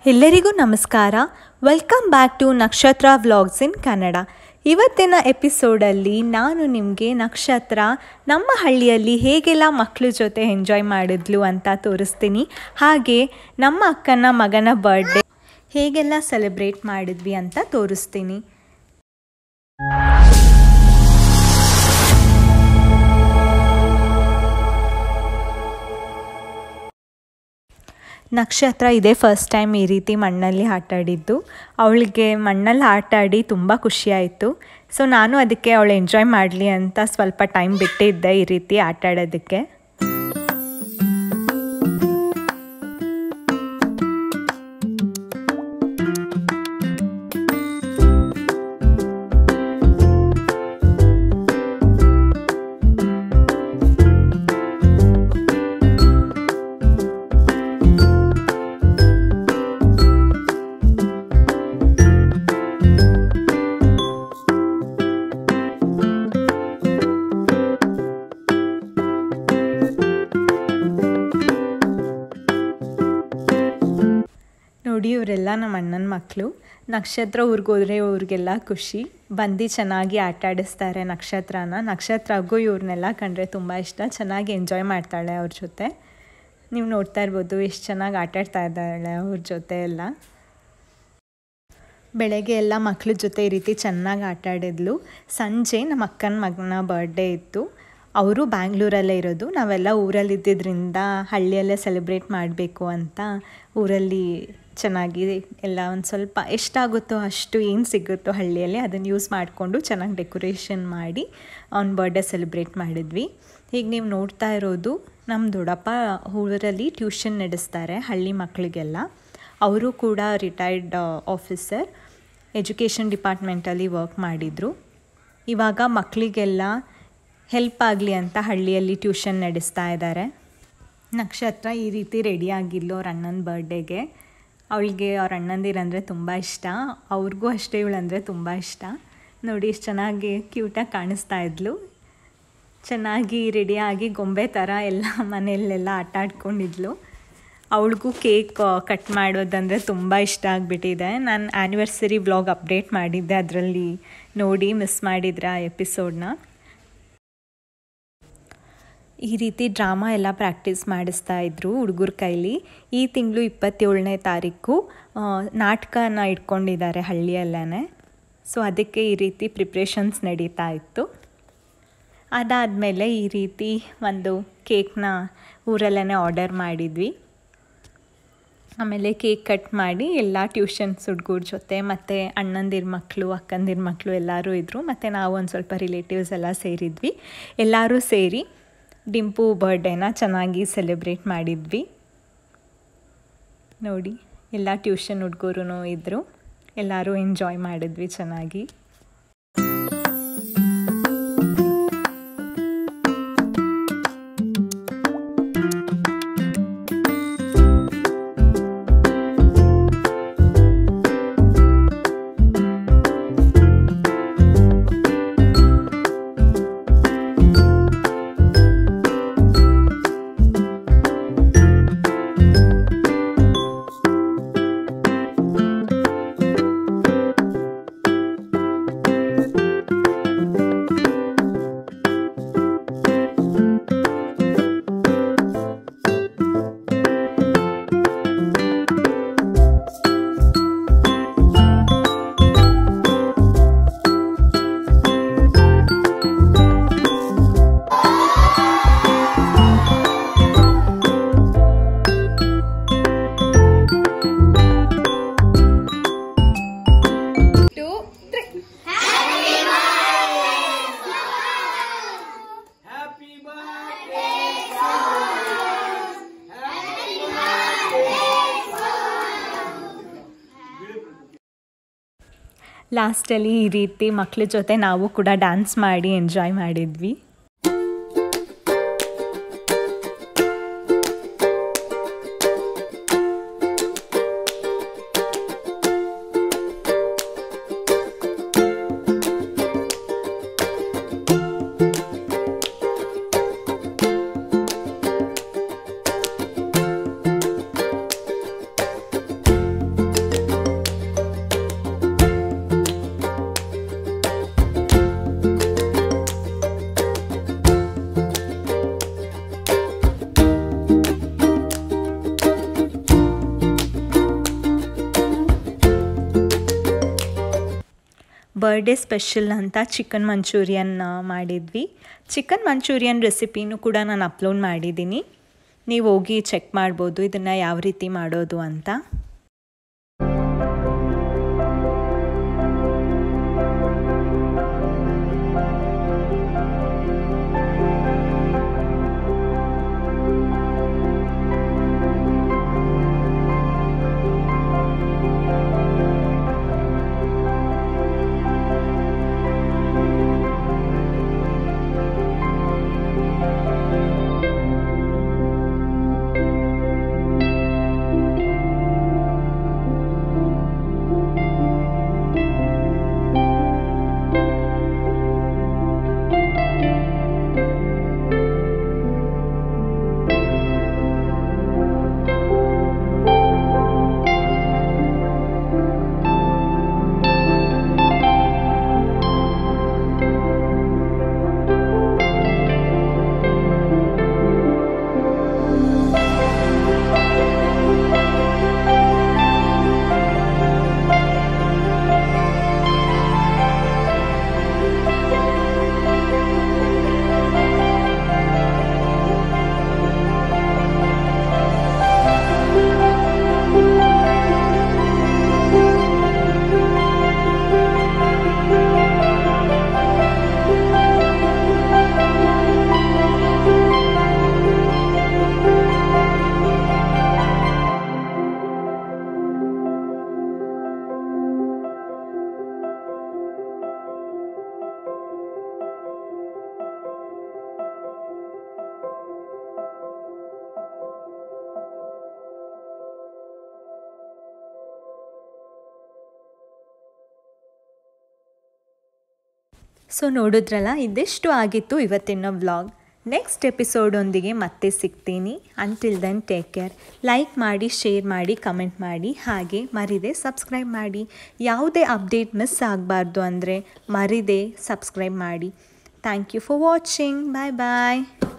ಎಲ್ಲರಿಗೂ ನಮಸ್ಕಾರ welcome back to Nakshatra vlogs in Kannada ಇವತ್ತಿನ ಎಪಿಸೋಡಲ್ಲಿ ನಾನು ನಿಮಗೆ ನಕ್ಷತ್ರ ನಮ್ಮ ಹಳ್ಳಿಯಲ್ಲಿ ಹೇಗೆಲ್ಲ ಮಕ್ಕಳ ಜೊತೆ ಎಂಜಾಯ್ ಮಾಡಿದ್ಲು ಅಂತ ತೋರಿಸ್ತೀನಿ ಹಾಗೆ ನಮ್ಮ ಅಕ್ಕನ ಮಗನ ಬರ್ಡೇ ಹೇಗೆಲ್ಲ ಸೆಲೆಬ್ರೇಟ್ ಮಾಡಿದ್ವಿ ಅಂತ ತೋರಿಸ್ತೀನಿ ನಕ್ಷತ್ರ ಇದೇ ಫಸ್ಟ್ ಟೈಮ್ ಈ ರೀತಿ ಮಣ್ಣಲ್ಲಿ ಆಟ ಆಡಿದ್ದು ಅವಳಿಗೆ ಮಣ್ಣಲ್ಲಿ ಆಟ ಆಡಿ ತುಂಬ ಖುಷಿಯಾಯಿತು ಸೊ ನಾನು ಅದಕ್ಕೆ ಅವಳು ಎಂಜಾಯ್ ಮಾಡಲಿ ಅಂತ ಸ್ವಲ್ಪ ಟೈಮ್ ಬಿಟ್ಟಿದ್ದೆ ಈ ರೀತಿ ಆಟ ಆಡೋದಕ್ಕೆ ನೋಡಿ ಇವರೆಲ್ಲ ನಮ್ಮ ಅಣ್ಣನ ಮಕ್ಕಳು ನಕ್ಷತ್ರ ಊರಿಗೆ ಹೋದರೆ ಇವ್ರಿಗೆಲ್ಲ ಖುಷಿ ಬಂದು ಚೆನ್ನಾಗಿ ಆಟ ಆಡಿಸ್ತಾರೆ ನಕ್ಷತ್ರನ ನಕ್ಷತ್ರಗೂ ಇವ್ರನ್ನೆಲ್ಲ ಕಂಡ್ರೆ ತುಂಬ ಇಷ್ಟ ಚೆನ್ನಾಗಿ ಎಂಜಾಯ್ ಮಾಡ್ತಾಳೆ ಅವ್ರ ಜೊತೆ ನೀವು ನೋಡ್ತಾ ಇರ್ಬೋದು ಎಷ್ಟು ಚೆನ್ನಾಗಿ ಆಟ ಆಡ್ತಾ ಇದ್ದಾಳೆ ಅವ್ರ ಜೊತೆ ಎಲ್ಲ ಬೆಳಗ್ಗೆ ಎಲ್ಲ ಮಕ್ಳ ಜೊತೆ ಈ ರೀತಿ ಚೆನ್ನಾಗಿ ಆಟ ಆಡಿದ್ಲು ಸಂಜೆ ನಮ್ಮ ಅಕ್ಕನ ಮಗನ ಬರ್ಡೇ ಇತ್ತು ಅವರು ಬ್ಯಾಂಗ್ಳೂರಲ್ಲೇ ಇರೋದು ನಾವೆಲ್ಲ ಊರಲ್ಲಿದ್ದರಿಂದ ಹಳ್ಳಿಯಲ್ಲೇ ಸೆಲೆಬ್ರೇಟ್ ಮಾಡಬೇಕು ಅಂತ ಊರಲ್ಲಿ ಚೆನ್ನಾಗಿ ಎಲ್ಲ ಒಂದು ಸ್ವಲ್ಪ ಎಷ್ಟಾಗುತ್ತೋ ಅಷ್ಟು ಏನು ಸಿಗುತ್ತೋ ಹಳ್ಳಿಯಲ್ಲಿ ಅದನ್ನು ಯೂಸ್ ಮಾಡಿಕೊಂಡು ಚೆನ್ನಾಗಿ ಡೆಕೋರೇಷನ್ ಮಾಡಿ ಅವ್ನ ಬರ್ಡೇ ಸೆಲೆಬ್ರೇಟ್ ಮಾಡಿದ್ವಿ ಈಗ ನೀವು ನೋಡ್ತಾ ಇರೋದು ನಮ್ಮ ದೊಡ್ಡಪ್ಪ ಊರಲ್ಲಿ ಟ್ಯೂಷನ್ ನಡೆಸ್ತಾರೆ ಹಳ್ಳಿ ಮಕ್ಕಳಿಗೆಲ್ಲ ಅವರು ಕೂಡ ರಿಟೈರ್ಡ್ ಆಫೀಸರ್ ಎಜುಕೇಷನ್ ಡಿಪಾರ್ಟ್ಮೆಂಟಲ್ಲಿ ವರ್ಕ್ ಮಾಡಿದರು ಇವಾಗ ಮಕ್ಕಳಿಗೆಲ್ಲ ಹೆಲ್ಪ್ ಆಗಲಿ ಅಂತ ಹಳ್ಳಿಯಲ್ಲಿ ಟ್ಯೂಷನ್ ನಡೆಸ್ತಾ ಇದ್ದಾರೆ ನಕ್ಷತ್ರ ಈ ರೀತಿ ರೆಡಿ ಆಗಿದ್ಲು ಅವ್ರ ಅಣ್ಣನ ಬರ್ಡೇಗೆ ಅವಳಿಗೆ ಅವ್ರ ಅಣ್ಣಂದಿರಂದರೆ ತುಂಬ ಇಷ್ಟ ಅವ್ರಿಗೂ ಅಷ್ಟೇ ಇವಳಂದರೆ ತುಂಬ ಇಷ್ಟ ನೋಡಿ ಎಷ್ಟು ಚೆನ್ನಾಗಿ ಕ್ಯೂಟಾಗಿ ಕಾಣಿಸ್ತಾ ಇದ್ಲು ಚೆನ್ನಾಗಿ ರೆಡಿಯಾಗಿ ಗೊಂಬೆ ಥರ ಎಲ್ಲ ಮನೆಯಲ್ಲೆಲ್ಲ ಆಟ ಆಡ್ಕೊಂಡಿದ್ಲು ಅವಳಿಗೂ ಕೇಕ್ ಕಟ್ ಮಾಡೋದಂದರೆ ತುಂಬ ಇಷ್ಟ ಆಗಿಬಿಟ್ಟಿದೆ ನಾನು ಆ್ಯನಿವರ್ಸರಿ ವ್ಲಾಗ್ ಅಪ್ಡೇಟ್ ಮಾಡಿದ್ದೆ ಅದರಲ್ಲಿ ನೋಡಿ ಮಿಸ್ ಮಾಡಿದ್ರೆ ಆ ಎಪಿಸೋಡ್ನ ಈ ರೀತಿ ಡ್ರಾಮಾ ಎಲ್ಲ ಪ್ರಾಕ್ಟೀಸ್ ಮಾಡಿಸ್ತಾ ಇದ್ರು ಹುಡುಗರ ಕೈಲಿ ಈ ತಿಂಗಳು ಇಪ್ಪತ್ತೇಳನೇ ತಾರೀಕು ನಾಟಕನ ಇಟ್ಕೊಂಡಿದ್ದಾರೆ ಹಳ್ಳಿಯಲ್ಲೇ ಸೊ ಅದಕ್ಕೆ ಈ ರೀತಿ ಪ್ರಿಪ್ರೇಷನ್ಸ್ ನಡೀತಾ ಇತ್ತು ಅದಾದಮೇಲೆ ಈ ರೀತಿ ಒಂದು ಕೇಕ್ನ ಊರಲ್ಲೇ ಆರ್ಡರ್ ಮಾಡಿದ್ವಿ ಆಮೇಲೆ ಕೇಕ್ ಕಟ್ ಮಾಡಿ ಎಲ್ಲ ಟ್ಯೂಷನ್ಸ್ ಹುಡುಗರ ಜೊತೆ ಮತ್ತು ಅಣ್ಣಂದಿರ ಮಕ್ಕಳು ಅಕ್ಕಂದಿರ ಮಕ್ಕಳು ಎಲ್ಲರೂ ಇದ್ದರು ಮತ್ತು ನಾವು ಒಂದು ಸ್ವಲ್ಪ ರಿಲೇಟಿವ್ಸ್ ಎಲ್ಲ ಸೇರಿದ್ವಿ ಎಲ್ಲರೂ ಸೇರಿ ಡಿಂಪು ಬರ್ಡೇನ ಚೆನ್ನಾಗಿ ಸೆಲೆಬ್ರೇಟ್ ಮಾಡಿದ್ವಿ ನೋಡಿ ಎಲ್ಲ ಟ್ಯೂಷನ್ ಹುಡುಗರು ಇದ್ದರು ಎಲ್ಲರೂ ಎಂಜಾಯ್ ಮಾಡಿದ್ವಿ ಚೆನ್ನಾಗಿ ಲಾಸ್ಟಲ್ಲಿ ಈ ರೀತಿ ಮಕ್ಳ ಜೊತೆ ನಾವು ಕೂಡ ಡ್ಯಾನ್ಸ್ ಮಾಡಿ ಎಂಜಾಯ್ ಮಾಡಿದ್ವಿ ಬರ್ಡೇ ಸ್ಪೆಷಲ್ ಅಂತ ಚಿಕನ್ ಮಂಚೂರಿಯನ್ ಮಾಡಿದ್ವಿ ಚಿಕನ್ ಮಂಚೂರಿಯನ್ ರೆಸಿಪಿನೂ ಕೂಡ ನಾನು ಅಪ್ಲೋಡ್ ಮಾಡಿದ್ದೀನಿ ನೀವು ಹೋಗಿ ಚೆಕ್ ಮಾಡ್ಬೋದು ಇದನ್ನು ಯಾವ ರೀತಿ ಮಾಡೋದು ಅಂತ ಸೊ ನೋಡಿದ್ರಲ್ಲ ಇದಿಷ್ಟು ಆಗಿತ್ತು ಇವತ್ತಿನ ವ್ಲಾಗ್ ನೆಕ್ಸ್ಟ್ ಎಪಿಸೋಡೊಂದಿಗೆ ಮತ್ತೆ ಸಿಗ್ತೀನಿ until then take care like ಮಾಡಿ ಶೇರ್ ಮಾಡಿ ಕಮೆಂಟ್ ಮಾಡಿ ಹಾಗೆ ಮರಿದೆ ಸಬ್ಸ್ಕ್ರೈಬ್ ಮಾಡಿ ಯಾವುದೇ ಅಪ್ಡೇಟ್ ಮಿಸ್ ಆಗಬಾರ್ದು ಅಂದರೆ ಮರಿದೆ ಸಬ್ಸ್ಕ್ರೈಬ್ ಮಾಡಿ thank you for watching bye bye